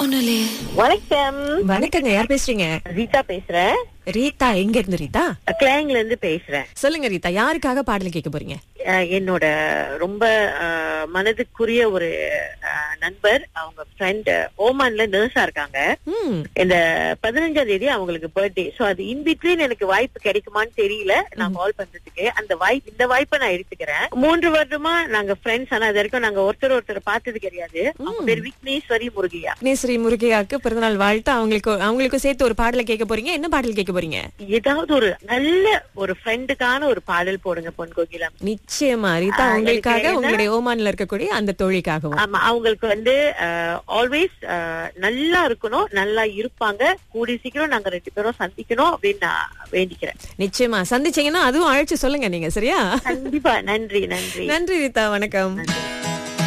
ஒண்ணும் இல்லையே வணக்கம் வணக்கங்க யார் பேசுறீங்க ரீதா பேசுறேன் ரீதா எங்க இருந்து ரீதா கிளாங்ல இருந்து பேசுறேன் சொல்லுங்க ரீதா யாருக்காக பாடல் கேட்க போறீங்க அஹ் என்னோட ரொம்ப அஹ், மனதுக்குரிய ஒரு அஹ், நண்பர் அவங்க ஃப்ரெண்ட் ஓமான்ல நர்ஸா இருக்காங்க ம் இந்த பதினஞ்சாம் தேதி அவங்களுக்கு பர்த்டே சோ அது இன் பிட்வீன் எனக்கு வாய்ப்பு கிடைக்குமான்னு தெரியல நான் கால் பண்றதுக்கு அந்த வாய்ப்பு இந்த வாய்ப்பை நான் எடுத்துக்கிறேன் மூன்று வருடமா நாங்க ஃப்ரெண்ட்ஸ் ஆனா இது வரைக்கும் நாங்க ஒருத்தர் ஒருத்தர் பார்த்தது கிடையாது அவங்க பேர் விக்னேஸ்வரி முருகையா விக்னேஸ்வரி முருகையாக்கு பிறந்தநாள் வாழ்த்து அவங்களுக்கு அவங்களுக்கும் சேர்த்து ஒரு பாடலை கேட்க போறீங்க என்ன பாடல் கேட்க போறீங்க ஏதாவது ஒரு நல்ல ஒரு ஃப்ரெண்டுக்கான ஒரு பாடல் போடுங்க பொன் கோகிலம் நிச்சயமா ரீதா ஆ, உங்களுக்காக எனக்கு என்ன- உங்களுடைய ஓமான்ல இருக்கக்கூடிய அந்த தோழிக்காகவும் ஆமா அவங்களுக்கு வந்து ஆல்வேஸ் நல்லா இருக்கணும் நல்லா இருப்பாங்க கூடி சீக்கிரம் நாங்க ரெண்டு பேரும் சந்திக்கணும் அப்படின்னு நான் வேண்டிக்கிறேன் நிச்சயமா சந்திச்சீங்கன்னா அதுவும் அழைச்சு சொல்லுங்க நீங்க சரியா கண்டிப்பா நன்றி நன்றி நன்றி ரீதா வணக்கம் நன்றி